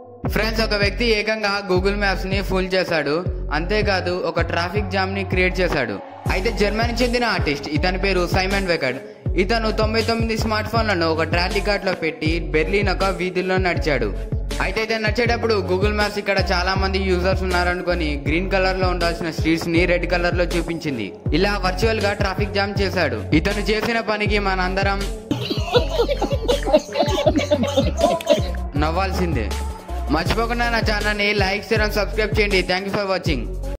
friends ఒక వ్యక్తి ఏకంగా గూగుల్ మ్యాప్స్ ని ఫుల్ చేశాడు అంతేకాదు ఒక ట్రాఫిక్ జామ్ ని క్రియేట్ చేశాడు అయితే జర్మనీ చెందిన ఆర్టిస్ట్ ఇతని పేరు సైమన్ వెకడ్ ఇతను తొంభై తొమ్మిది స్మార్ట్ ఫోన్లను ఒక ట్రాలీ కార్డ్ లో పెట్టి బెర్లిన్ ఒక వీధుల్లో నడిచాడు అయితే ఇతను నడిచేటప్పుడు గూగుల్ మ్యాప్స్ ఇక్కడ చాలా మంది యూజర్స్ ఉన్నారనుకొని గ్రీన్ కలర్ లో ఉండాల్సిన స్ట్రీట్స్ ని రెడ్ కలర్ లో చూపించింది ఇలా వర్చువల్ గా ట్రాఫిక్ జామ్ చేశాడు ఇతను చేసిన పనికి మనందరం నవ్వాల్సిందే మర్చిపోకుండా నా ఛానల్ని లైక్ చేయడం సబ్స్క్రైబ్ చేయండి థ్యాంక్ యూ ఫర్ వాచింగ్